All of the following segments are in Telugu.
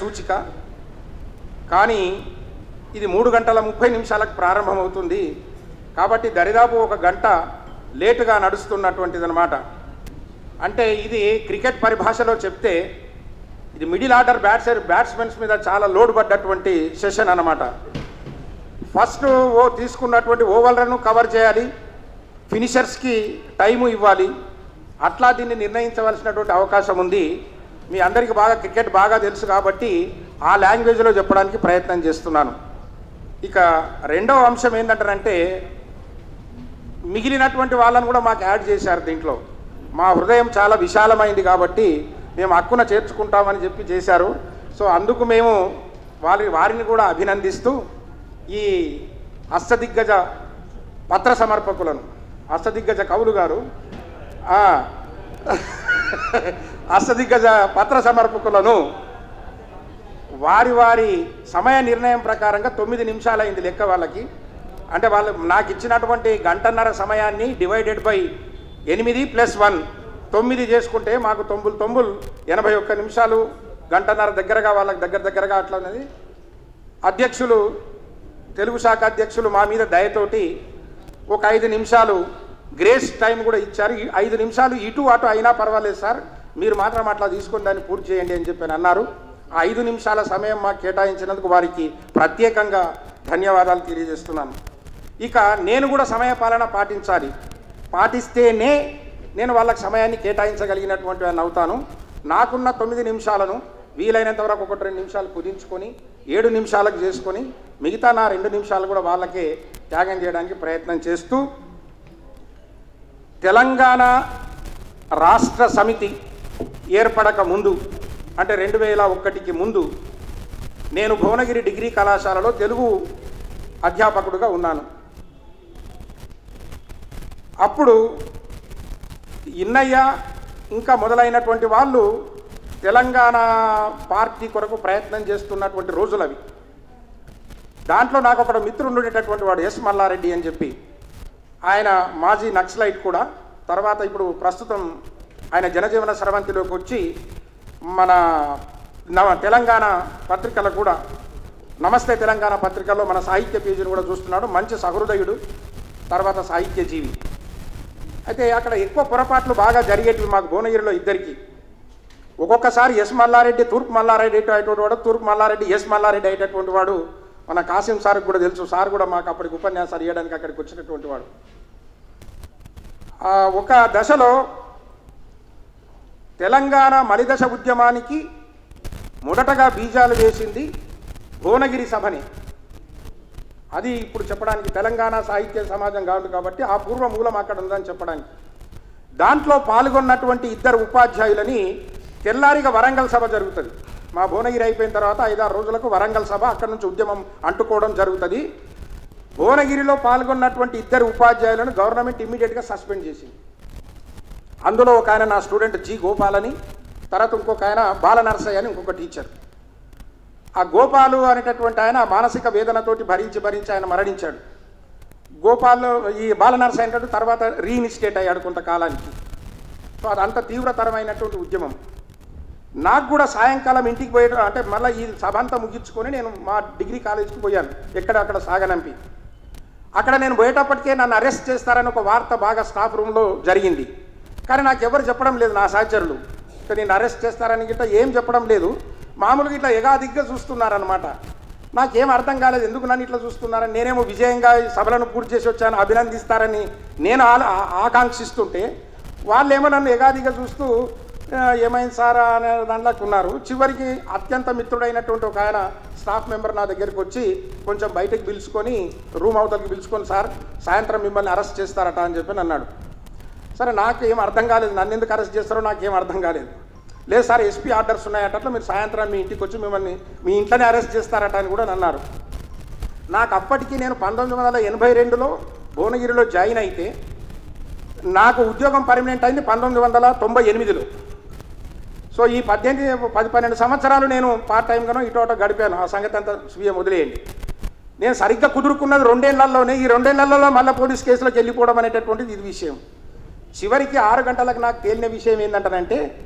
సూచిక కానీ ఇది మూడు గంటల ముప్పై నిమిషాలకు ప్రారంభమవుతుంది కాబట్టి దరిదాపు ఒక గంట లేటుగా నడుస్తున్నటువంటిది అనమాట అంటే ఇది క్రికెట్ పరిభాషలో చెప్తే ఇది మిడిల్ ఆర్డర్ బ్యాట్సర్ బ్యాట్స్మెన్స్ మీద చాలా లోడ్ పడ్డటువంటి సెషన్ అన్నమాట ఫస్ట్ ఓ తీసుకున్నటువంటి ఓవర్లను కవర్ చేయాలి ఫినిషర్స్కి టైము ఇవ్వాలి అట్లా దీన్ని నిర్ణయించవలసినటువంటి అవకాశం ఉంది మీ అందరికీ బాగా క్రికెట్ బాగా తెలుసు కాబట్టి ఆ లాంగ్వేజ్లో చెప్పడానికి ప్రయత్నం చేస్తున్నాను ఇక రెండవ అంశం ఏంటంటారంటే మిగిలినటువంటి వాళ్ళని కూడా మాకు యాడ్ చేశారు దీంట్లో మా హృదయం చాలా విశాలమైంది కాబట్టి మేము హక్కున చేర్చుకుంటామని చెప్పి చేశారు సో అందుకు మేము వారి వారిని కూడా అభినందిస్తూ ఈ అష్టదిగ్గజ పత్ర సమర్పకులను అష్టదిగ్గజ కవులు గారు ఆ, అష్టదిగ్గజ పత్ర సమర్పకులను వారి వారి సమయ నిర్ణయం ప్రకారంగా తొమ్మిది నిమిషాలైంది లెక్క వాళ్ళకి అంటే వాళ్ళు నాకు ఇచ్చినటువంటి గంటన్నర సమయాన్ని డివైడెడ్ బై ఎనిమిది ప్లస్ వన్ తొమ్మిది చేసుకుంటే మాకు తొంబులు తొంబులు ఎనభై ఒక్క నిమిషాలు గంటన్నర దగ్గరగా వాళ్ళకి దగ్గర దగ్గరగా అట్లా ఉన్నది అధ్యక్షులు తెలుగు శాఖ అధ్యక్షులు మా మీద దయతోటి ఒక ఐదు నిమిషాలు గ్రేస్ టైం కూడా ఇచ్చారు ఈ ఐదు నిమిషాలు ఇటు అటు అయినా పర్వాలేదు సార్ మీరు మాత్రం అట్లా తీసుకొని దాన్ని పూర్తి చేయండి అని చెప్పి అన్నారు ఆ ఐదు నిమిషాల సమయం మాకు కేటాయించినందుకు వారికి ప్రత్యేకంగా ధన్యవాదాలు తెలియజేస్తున్నాను ఇక నేను కూడా సమయ పాలన పాటించాలి పాటిస్తేనే నేను వాళ్ళకి సమయాన్ని కేటాయించగలిగినటువంటి వాడిని అవుతాను నాకున్న తొమ్మిది నిమిషాలను వీలైనంత వరకు ఒకటి రెండు నిమిషాలు కుదించుకొని ఏడు నిమిషాలకు చేసుకొని మిగతా నా రెండు నిమిషాలు కూడా వాళ్ళకే త్యాగం చేయడానికి ప్రయత్నం చేస్తూ తెలంగాణ రాష్ట్ర సమితి ఏర్పడక ముందు అంటే రెండు వేల ఒకటికి ముందు నేను భువనగిరి డిగ్రీ కళాశాలలో తెలుగు అధ్యాపకుడుగా ఉన్నాను అప్పుడు ఇన్నయ్య ఇంకా మొదలైనటువంటి వాళ్ళు తెలంగాణ పార్టీ కొరకు ప్రయత్నం చేస్తున్నటువంటి రోజులు అవి దాంట్లో నాకు ఒక మిత్రుడు ఉండేటటువంటి వాడు ఎస్ మల్లారెడ్డి అని చెప్పి ఆయన మాజీ నక్సలైట్ కూడా తర్వాత ఇప్పుడు ప్రస్తుతం ఆయన జనజీవన సరవంతిలోకి వచ్చి మన నవ తెలంగాణ పత్రికలో కూడా నమస్తే తెలంగాణ పత్రికలో మన సాహిత్య పేజీని కూడా చూస్తున్నాడు మంచి సహృదయుడు తర్వాత సాహిత్యజీవి అయితే అక్కడ ఎక్కువ పొరపాట్లు బాగా జరిగేటివి మాకు భువనగిరిలో ఇద్దరికి ఒక్కొక్కసారి ఎస్ మల్లారెడ్డి తూర్పు మల్లారెడ్డి అయ్యేటువంటి వాడు తూర్పు మల్లారెడ్డి ఎస్ మల్లారెడ్డి అయ్యేటటువంటి వాడు మన కాసిం సార్కి కూడా తెలుసు సార్ కూడా మాకు అప్పటికి ఉపన్యాసాలు ఇవ్వడానికి అక్కడికి వచ్చినటువంటి వాడు ఆ, ఒక దశలో తెలంగాణ మలిదశ ఉద్యమానికి మొదటగా బీజాలు వేసింది భువనగిరి సభని అది ఇప్పుడు చెప్పడానికి తెలంగాణ సాహిత్య సమాజం కాదు కాబట్టి ఆ పూర్వ మూలం అక్కడ ఉందని చెప్పడానికి దాంట్లో పాల్గొన్నటువంటి ఇద్దరు ఉపాధ్యాయులని తెల్లారిగా వరంగల్ సభ జరుగుతుంది మా భువనగిరి అయిపోయిన తర్వాత ఐదారు రోజులకు వరంగల్ సభ అక్కడ నుంచి ఉద్యమం అంటుకోవడం జరుగుతుంది భువనగిరిలో పాల్గొన్నటువంటి ఇద్దరు ఉపాధ్యాయులను గవర్నమెంట్ ఇమ్మీడియట్గా సస్పెండ్ చేసింది అందులో ఒక ఆయన నా స్టూడెంట్ జి గోపాల్ అని తర్వాత ఇంకొక ఆయన బాల నరసయ్య అని ఇంకొక టీచర్ ఆ గోపాలు అనేటటువంటి ఆయన మానసిక వేదనతోటి భరించి భరించి ఆయన మరణించాడు గోపాల్ ఈ బాల నరసయ్య అంటే తర్వాత రీఇనిస్టేట్ అయ్యాడు కొంతకాలానికి సో అది అంత తీవ్రతరమైనటువంటి ఉద్యమం నాకు కూడా సాయంకాలం ఇంటికి పోయే అంటే మళ్ళీ ఈ సభ అంతా ముగించుకొని నేను మా డిగ్రీ కాలేజీకి పోయాను ఎక్కడ అక్కడ సాగనంపి అక్కడ నేను పోయేటప్పటికే నన్ను అరెస్ట్ చేస్తారని ఒక వార్త బాగా స్టాఫ్ రూమ్లో జరిగింది కానీ నాకు ఎవరు చెప్పడం లేదు నా సహచరులు ఇక నేను అరెస్ట్ చేస్తారని గిట్ట ఏం చెప్పడం లేదు మామూలుగా ఇట్లా ఎగాదిగ్గా చూస్తున్నారనమాట నాకేం అర్థం కాలేదు ఎందుకు నన్ను ఇట్లా చూస్తున్నారని నేనేమో విజయంగా ఈ సభలను పూర్తి చేసి వచ్చాను అభినందిస్తారని నేను ఆ- ఆ- ఆకాంక్షిస్తుంటే వాళ్ళేమో నన్ను ఎగాదిగా చూస్తూ "ఆ, ఏమైంది సారా అనే దాంట్లోకి ఉన్నారు చివరికి అత్యంత మిత్రుడైనటువంటి ఒక ఆయన స్టాఫ్ మెంబర్ నా దగ్గరికి వచ్చి కొంచెం బయటకు పిలుచుకొని రూమ్ అవతలకి పిలుచుకొని సార్ సాయంత్రం మిమ్మల్ని అరెస్ట్ చేస్తారట అని చెప్పి అన్నాడు సరే నాకు ఏం అర్థం కాలేదు నన్ను ఎందుకు అరెస్ట్ చేస్తారో నాకేం అర్థం కాలేదు లేదు సార్ ఎస్పీ ఆర్డర్స్ ఉన్నాయట అట్లా మీరు సాయంత్రం మీ ఇంటికి వచ్చి మిమ్మల్ని మీ ఇంట్లోనే అరెస్ట్ చేస్తారట అని కూడా అన్నారు నాకు అప్పటికి నేను పంతొమ్మిది వందల ఎనభై రెండులో భువనగిరిలో జాయిన్ అయితే నాకు ఉద్యోగం పర్మనెంట్ అయింది పంతొమ్మిది వందల తొంభై ఎనిమిదిలో సో ఈ పద్దెనిమిది పది పన్నెండు సంవత్సరాలు నేను పార్ట్ టైంగానో ఇటు అటు గడిపాను ఆ సంగతి అంతా స్వీయ వదిలేయండి నేను సరిగ్గా కుదురుకున్నది రెండేళ్లలోనే ఈ రెండేళ్లలో మళ్ళీ పోలీస్ కేసులోకి వెళ్ళిపోవడం అనేటటువంటిది ఇది విషయం చివరికి ఆరు గంటలకు నాకు తేలిన విషయం ఏంటంటానంటే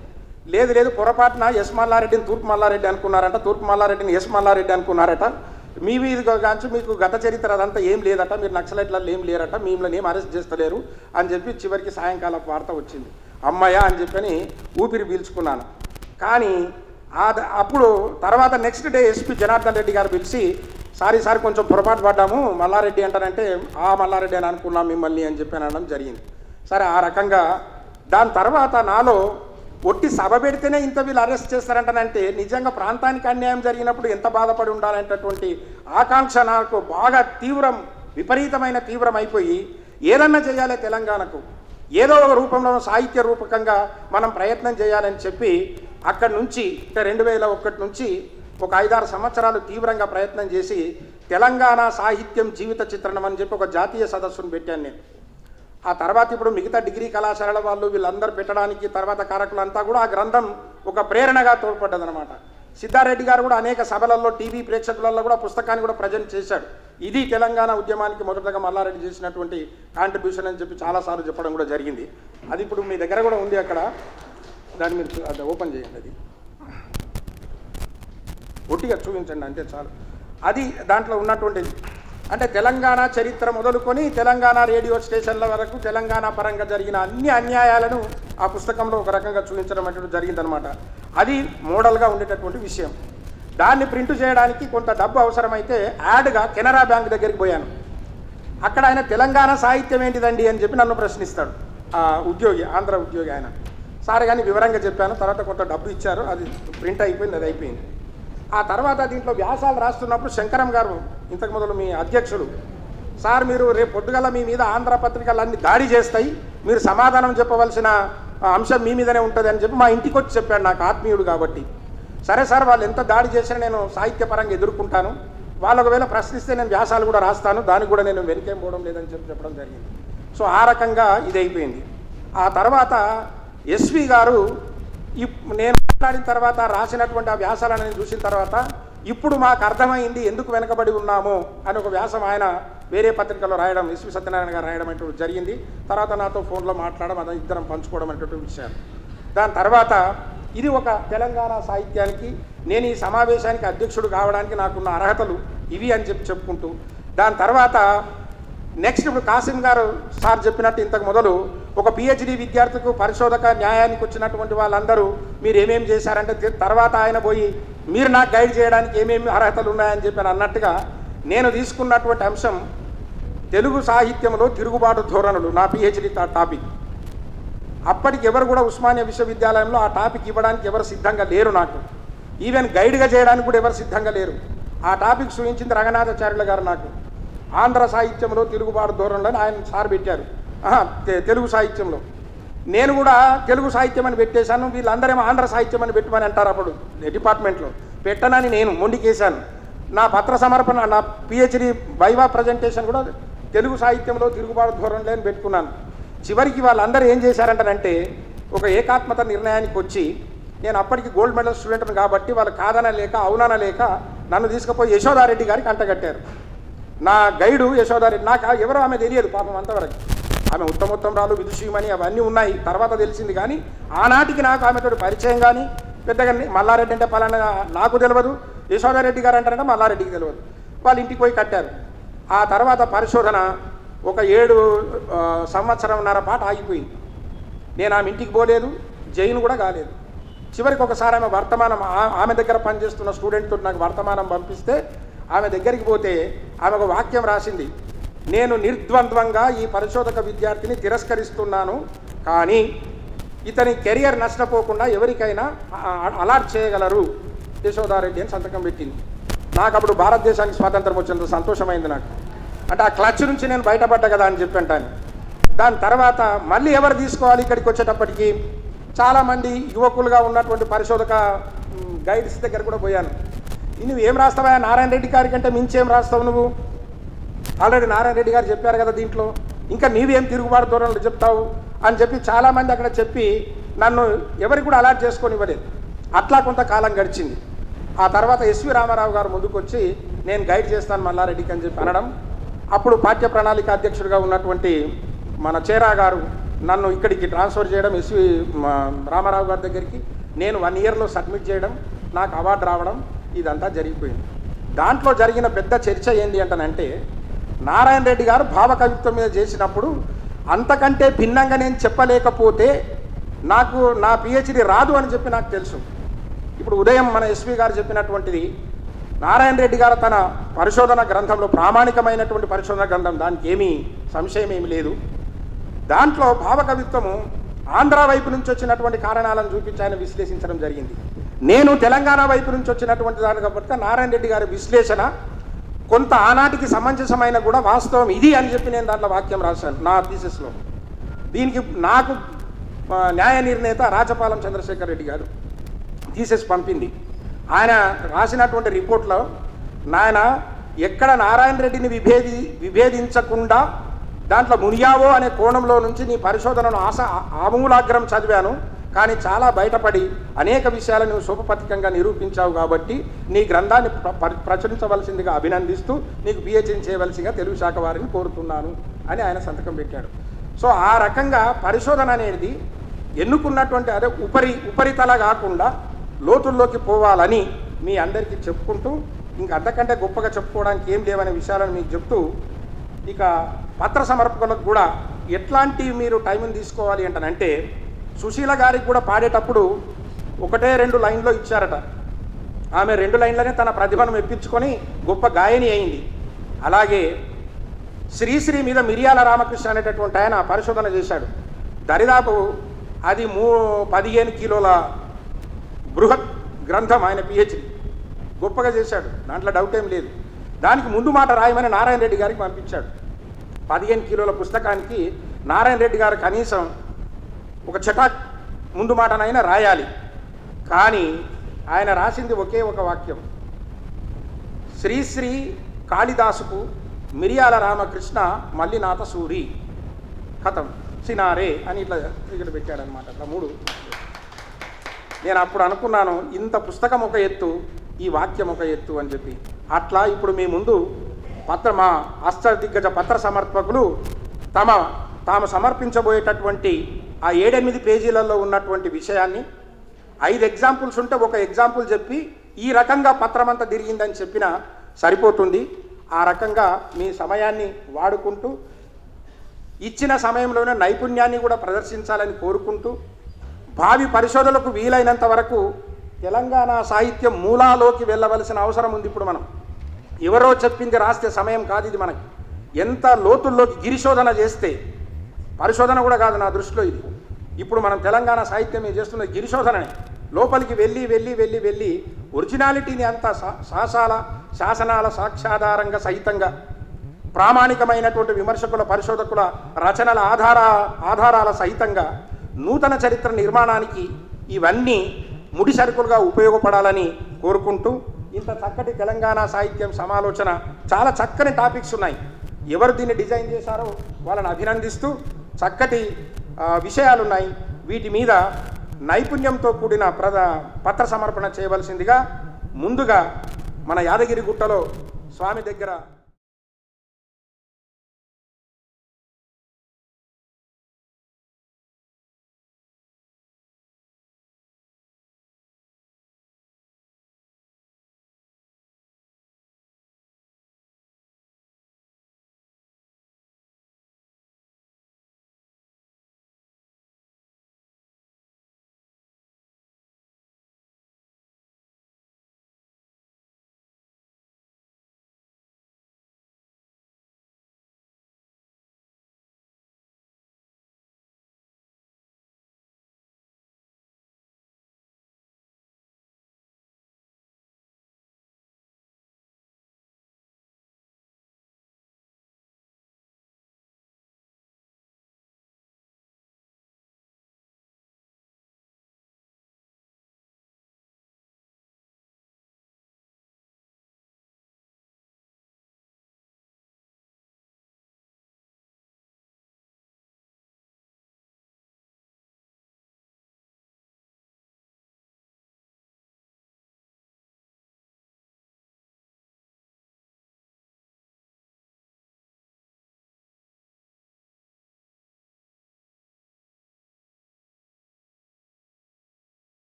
లేదు లేదు పొరపాటున ఎస్ మల్లారెడ్డిని తూర్పు మల్లారెడ్డి అనుకున్నారంట తూర్పు మల్లారెడ్డిని ఎస్ మల్లారెడ్డి అనుకున్నారట మీ మీద కాంచి మీకు గత చరిత్ర అదంతా ఏం లేదట మీరు నక్సలైట్లలో ఏం లేరట మిమ్మల్ని ఏం అరెస్ట్ చేస్తలేరు అని చెప్పి చివరికి సాయంకాలం వార్త వచ్చింది అమ్మయ్య అని చెప్పని ఊపిరి పీల్చుకున్నాను కానీ ఆ ద- అప్పుడు తర్వాత next day SP Janardhan Reddy గారు పిలిచి సారీ సార్ కొంచెం పొరపాటు పడ్డాము మల్లారెడ్డి అంటారంటే ఆ మల్లారెడ్డి అని అనుకున్నాం మిమ్మల్ని అని చెప్పి అనడం జరిగింది సరే ఆ రకంగా దాని తర్వాత నాలో ఒట్టి సభ పెడితేనే ఇంత వీళ్ళు అరెస్ట్ చేస్తారంటనంటే నిజంగా ప్రాంతానికి అన్యాయం జరిగినప్పుడు ఎంత బాధపడి ఉండాలనేటటువంటి ఆకాంక్ష నాకు బాగా తీవ్రం విపరీతమైన తీవ్రం అయిపోయి ఏదన్నా చేయాలి తెలంగాణకు ఏదో ఒక రూపంలో సాహిత్య రూపకంగా మనం ప్రయత్నం చేయాలని చెప్పి అక్కడి నుంచి అంటే రెండు వేల ఒకటి నుంచి ఒక ఐదారు సంవత్సరాలు తీవ్రంగా ప్రయత్నం చేసి తెలంగాణ సాహిత్యం జీవిత చిత్రణం అని చెప్పి ఒక జాతీయ సదస్సును పెట్టాను నేను ఆ తర్వాత ఇప్పుడు మిగతా డిగ్రీ కళాశాలల వాళ్ళు వీళ్ళందరూ పెట్టడానికి తర్వాత కారకులంతా కూడా ఆ గ్రంథం ఒక ప్రేరణగా తోడ్పడ్డదనమాట సిద్ధారెడ్డి గారు కూడా అనేక సభలలో టీవీ ప్రేక్షకులలో కూడా పుస్తకాన్ని కూడా ప్రజెంట్ చేశాడు ఇది తెలంగాణ ఉద్యమానికి మొదటగా మల్లారెడ్డి చేసినటువంటి కాంట్రిబ్యూషన్ అని చెప్పి చాలాసార్లు చెప్పడం కూడా జరిగింది అది ఇప్పుడు మీ దగ్గర కూడా ఉంది అక్కడ దాన్ని మీరు చూ- అది ఓపెన్ చేయండి అది ఒట్టిగా చూపించండి అంతే చాలు అది దాంట్లో ఉన్నటువంటి అంటే తెలంగాణ చరిత్ర మొదలుకొని తెలంగాణ రేడియో స్టేషన్ల వరకు తెలంగాణ పరంగా జరిగిన అన్ని అన్యాయాలను ఆ పుస్తకంలో ఒక రకంగా చూపించడం అనేటువంటి జరిగిందనమాట అది మోడల్గా ఉండేటటువంటి విషయం దాన్ని ప్రింట్ చేయడానికి కొంత డబ్బు అవసరమైతే యాడ్గా కెనరా బ్యాంక్ దగ్గరికి పోయాను అక్కడ ఆయన తెలంగాణ సాహిత్యం ఏంటిదండి అని చెప్పి నన్ను ప్రశ్నిస్తాడు ఆ ఉద్యోగి ఆంధ్ర ఉద్యోగి ఆయన సార్ కానీ వివరంగా చెప్పాను తర్వాత కొంత డబ్బు ఇచ్చారు అది ప్రింట్ అయిపోయింది అది అయిపోయింది ఆ తర్వాత దీంట్లో వ్యాసాలు రాస్తున్నప్పుడు శంకరం గారు ఇంతకు మొదలు మీ అధ్యక్షుడు సార్ మీరు రేపు పొద్దుగల మీ మీద ఆంధ్ర పత్రికలన్నీ దాడి చేస్తాయి మీరు సమాధానం చెప్పవలసిన ఆ, అంశం మీ మీదనే ఉంటుంది అని చెప్పి మా ఇంటికి వచ్చి చెప్పాడు నాకు ఆత్మీయుడు కాబట్టి సరే సార్ వాళ్ళు ఎంత దాడి చేసినా నేను సాహిత్యపరంగా ఎదుర్కొంటాను వాళ్ళు ఒకవేళ ప్రశ్నిస్తే నేను వ్యాసాలు కూడా రాస్తాను దానికి కూడా నేను వెనుకేం పోవడం లేదని చెప్పి చెప్పడం జరిగింది సో ఆ రకంగా ఇది అయిపోయింది ఆ తర్వాత ఎస్వి గారు ఇప్ నేను మాట్లాడిన తర్వాత రాసినటువంటి ఆ వ్యాసాలను నేను చూసిన తర్వాత ఇప్పుడు మాకు అర్థమైంది ఎందుకు వెనకబడి ఉన్నాము అని ఒక వ్యాసం ఆయన వేరే పత్రికలో రాయడం ఎస్వి సత్యనారాయణ గారు రాయడం అనేటువంటి జరిగింది తర్వాత నాతో ఫోన్లో మాట్లాడడం అదే ఇద్దరం పంచుకోవడం అనేటువంటి విషయాలు దాని తర్వాత ఇది ఒక తెలంగాణ సాహిత్యానికి నేను ఈ సమావేశానికి అధ్యక్షుడు కావడానికి నాకున్న అర్హతలు ఇవి అని చెప్పి చెప్పుకుంటూ దాని తర్వాత నెక్స్ట్ ఇప్పుడు కాసిం గారు సార్ చెప్పినట్టు ఇంతకు మొదలు ఒక పిహెచ్డి విద్యార్థికి పరిశోధక న్యాయానికి వచ్చినటువంటి వాళ్ళందరూ మీరు ఏమేమి చేశారంటే తి- తర్వాత ఆయన పోయి మీరు నాకు గైడ్ చేయడానికి ఏమేమి అర్హతలు ఉన్నాయని చెప్పి అని అన్నట్టుగా నేను తీసుకున్నటువంటి అంశం తెలుగు సాహిత్యంలో తిరుగుబాటు ధోరణులు నా పిహెచ్డి టాపిక్ అప్పటికి ఎవరు కూడా ఉస్మానియా విశ్వవిద్యాలయంలో ఆ టాపిక్ ఇవ్వడానికి ఎవరు సిద్ధంగా లేరు నాకు ఈవెన్ గైడ్గా చేయడానికి కూడా ఎవరు సిద్ధంగా లేరు ఆ టాపిక్ సూచించింది రంగనాథాచార్యుల గారు నాకు ఆంధ్ర సాహిత్యంలో తెలుగుబాటు ధోరణులు అని ఆయన సార్ పెట్టారు ఆహా, తె- తెలుగు సాహిత్యంలో నేను కూడా తెలుగు సాహిత్యం అని పెట్టేశాను వీళ్ళందరేమో ఆంధ్ర సాహిత్యం అని పెట్టమని అంటారు అప్పుడు డిపార్ట్మెంట్లో పెట్టనని నేను మొండికేశాను నా పత్ర సమర్పణ నా పిహెచ్డి వైవా ప్రజెంటేషన్ కూడా తెలుగు సాహిత్యంలో తిరుగుబాటు ధోరణులే అని పెట్టుకున్నాను చివరికి వాళ్ళందరూ ఏం చేశారంటారంటే ఒక ఏకాత్మత నిర్ణయానికి వచ్చి నేను అప్పటికి గోల్డ్ మెడల్ స్టూడెంట్ని కాబట్టి వాళ్ళు కాదనలేక అవుననలేక నన్ను తీసుకుపోయి యశోదారెడ్డి గారికి అంటగట్టారు నా గైడు యశోదారెడ్డి నాకు ఆ- ఎవరో ఆమె తెలియదు పాపం అంతవరకు ఆమె ఉత్తమోత్తమరాలు విదుషీమని అవన్నీ ఉన్నాయి తర్వాత తెలిసింది కానీ ఆనాటికి నాకు ఆమెతో పరిచయం కానీ పెద్దగా ని- మల్లారెడ్డి అంటే పలానా నాకు తెలియదు యశోదారెడ్డి గారు అంటారంటే మల్లారెడ్డికి తెలియదు వాళ్ళ ఇంటికి పోయి కట్టారు ఆ తర్వాత పరిశోధన ఒక ఏడు ఆ, సంవత్సరంన్నర పాటు ఆగిపోయింది నేను ఆమె ఇంటికి పోలేదు జైలు కూడా కాలేదు చివరికి ఒకసారి ఆమె వర్తమానం ఆ- ఆమె దగ్గర పనిచేస్తున్న స్టూడెంట్ తోటి నాకు వర్తమానం పంపిస్తే ఆమె దగ్గరికి పోతే ఆమె ఒక వాక్యం రాసింది నేను నిర్ద్వంద్వంగా ఈ పరిశోధక విద్యార్థిని తిరస్కరిస్తున్నాను కానీ ఇతని కెరియర్ నష్టపోకుండా ఎవరికైనా ఆ- ఆ- అలాట్ చేయగలరు యశోదారెడ్డి అని సంతకం పెట్టింది నాకు అప్పుడు భారతదేశానికి స్వాతంత్రం వచ్చినంత సంతోషమైంది నాకు అంటే ఆ క్లచ్ నుంచి నేను బయటపడ్డా కదా అని చెప్పి అంటాను దాని తర్వాత మళ్ళీ ఎవరు తీసుకోవాలి ఇక్కడికి వచ్చేటప్పటికి చాలామంది యువకులుగా ఉన్నటువంటి పరిశోధక మ్, గైడ్స్ దగ్గర కూడా పోయాను నువ్వు ఏం రాస్తావా నారాయణ రెడ్డి గారి కంటే మించేం రాస్తావు నువ్వు ఆల్రెడీ నారాయణ రెడ్డి గారు చెప్పారు కదా దీంట్లో ఇంకా నీవేం తిరుగుబాటు ధోరణులు చెప్తావు అని చెప్పి చాలామంది అక్కడ చెప్పి నన్ను ఎవరికి కూడా అలాట్ చేసుకొని ఇవ్వలేదు అట్లా కొంతకాలం గడిచింది ఆ తర్వాత ఎస్వి రామారావు గారు ముందుకు వచ్చి నేను గైడ్ చేస్తాను మల్లారెడ్డికి అని చెప్పి అనడం అప్పుడు పాఠ్య ప్రణాళిక అధ్యక్షుడిగా ఉన్నటువంటి మన చేరా గారు నన్ను ఇక్కడికి ట్రాన్స్ఫర్ చేయడం ఎస్వి మ- రామారావు గారి దగ్గరికి నేను వన్ ఇయర్లో సబ్మిట్ చేయడం నాకు అవార్డు రావడం ఇదంతా జరిగిపోయింది దాంట్లో జరిగిన పెద్ద చర్చ ఏంటి అంటనంటే నారాయణ రెడ్డి గారు భావకవిత్వం మీద చేసినప్పుడు అంతకంటే భిన్నంగా నేను చెప్పలేకపోతే నాకు నా పిహెచ్డి రాదు అని చెప్పి నాకు తెలుసు ఇప్పుడు ఉదయం మన ఎస్పీ గారు చెప్పినటువంటిది నారాయణ రెడ్డి గారు తన పరిశోధన గ్రంథంలో ప్రామాణికమైనటువంటి పరిశోధన గ్రంథం దానికి ఏమీ సంశయం ఏమీ లేదు దాంట్లో భావకవిత్వము ఆంధ్ర వైపు నుంచి వచ్చినటువంటి కారణాలను చూపించి ఆయన విశ్లేషించడం జరిగింది నేను తెలంగాణ వైపు నుంచి వచ్చినటువంటి దాని కాబట్టి నారాయణ రెడ్డి గారి విశ్లేషణ కొంత ఆనాటికి సమంజసమైన కూడా వాస్తవం ఇది అని చెప్పి నేను దాంట్లో వాక్యం రాశాను నా థీసిస్లో దీనికి నాకు ఆ, న్యాయ నిర్ణేత రాజపాలెం చంద్రశేఖర్ రెడ్డి గారు థీసిస్ పంపింది ఆయన రాసినటువంటి రిపోర్ట్లో నాయన ఎక్కడ నారాయణ రెడ్డిని విభేది విభేదించకుండా దాంట్లో మునియావో అనే కోణంలో నుంచి నీ పరిశోధనను ఆశ ఆమూలాగ్రం చదివాను కానీ చాలా బయటపడి అనేక విషయాలను నువ్వు శుభపథికంగా నిరూపించావు కాబట్టి నీ గ్రంథాన్ని ప్ర- ప్ర- ప్రచురించవలసిందిగా అభినందిస్తూ నీకు పిహెచ్డి చేయవలసిగా తెలుగు శాఖ వారిని కోరుతున్నాను అని ఆయన సంతకం పెట్టాడు సో ఆ రకంగా పరిశోధన అనేది ఎన్నుకున్నటువంటి అదే ఉపరి ఉపరితల కాకుండా లోతుల్లోకి పోవాలని మీ అందరికీ చెప్పుకుంటూ ఇంక అంతకంటే గొప్పగా చెప్పుకోవడానికి ఏం లేవనే విషయాలను మీకు చెప్తూ ఇక పత్ర సమర్పకులకు కూడా ఎట్లాంటి మీరు టైంని తీసుకోవాలి అంటనంటే సుశీల గారికి కూడా పాడేటప్పుడు ఒకటే రెండు లైన్లో ఇచ్చారట ఆమె రెండు లైన్లనే తన ప్రతిభను మెప్పించుకొని గొప్ప గాయని అయింది అలాగే శ్రీశ్రీ మీద మిరియాల రామకృష్ణ అనేటటువంటి ఆయన పరిశోధన చేశాడు దరిదాపు అది మూ పదిహేను కిలోల బృహత్ గ్రంథం ఆయన పిహెచ్డి గొప్పగా చేశాడు దాంట్లో డౌట్ ఏం లేదు దానికి ముందు మాట రాయమని నారాయణ రెడ్డి గారికి పంపించాడు పదిహేను కిలోల పుస్తకానికి నారాయణ రెడ్డి గారు కనీసం ఒక చటాక్ ముందు మాటనైనా రాయాలి కానీ ఆయన రాసింది ఒకే ఒక వాక్యం శ్రీశ్రీ కాళిదాసుకు మిరియాల రామకృష్ణ మల్లినాథ సూరి కథం సినారే అని ఇట్లా ఇక్కడ పెట్టాడనమాట అట్లా మూడు నేను అప్పుడు అనుకున్నాను ఇంత పుస్తకం ఒక ఎత్తు ఈ వాక్యం ఒక ఎత్తు అని చెప్పి అట్లా ఇప్పుడు మీ ముందు పత్ర మా అష్టదిగ్గజ పత్ర సమర్పకులు తమ తాము సమర్పించబోయేటటువంటి ఆ ఏడెనిమిది పేజీలలో ఉన్నటువంటి విషయాన్ని ఐదు ఎగ్జాంపుల్స్ ఉంటే ఒక ఎగ్జాంపుల్ చెప్పి ఈ రకంగా పత్రం అంతా తిరిగిందని చెప్పినా సరిపోతుంది ఆ రకంగా మీ సమయాన్ని వాడుకుంటూ ఇచ్చిన సమయంలోనే నైపుణ్యాన్ని కూడా ప్రదర్శించాలని కోరుకుంటూ భావి పరిశోధనలకు వీలైనంత వరకు తెలంగాణ సాహిత్యం మూలాలోకి వెళ్ళవలసిన అవసరం ఉంది ఇప్పుడు మనం ఎవరో చెప్పింది రాస్తే సమయం కాదు ఇది మనకి ఎంత లోతుల్లోకి గిరిశోధన చేస్తే పరిశోధన కూడా కాదు నా దృష్టిలో ఇది ఇప్పుడు మనం తెలంగాణ సాహిత్యం మీద చేస్తున్న గిరిశోధననే లోపలికి వెళ్ళి వెళ్ళి వెళ్ళి వెళ్ళి ఒరిజినాలిటీని అంతా శా- శాసాల శాసనాల సాక్ష్యాధారంగా సహితంగా ప్రామాణికమైనటువంటి విమర్శకుల పరిశోధకుల రచనల ఆధార ఆధారాల సహితంగా నూతన చరిత్ర నిర్మాణానికి ఇవన్నీ ముడి సరుకులుగా ఉపయోగపడాలని కోరుకుంటూ ఇంత చక్కటి తెలంగాణ సాహిత్యం సమాలోచన చాలా చక్కని టాపిక్స్ ఉన్నాయి ఎవరు దీన్ని డిజైన్ చేశారో వాళ్ళని అభినందిస్తూ చక్కటి ఆ, విషయాలు ఉన్నాయి వీటి మీద నైపుణ్యంతో కూడిన ప్రద పత్ర సమర్పణ చేయవలసిందిగా ముందుగా మన యాదగిరి గుట్టలో స్వామి దగ్గర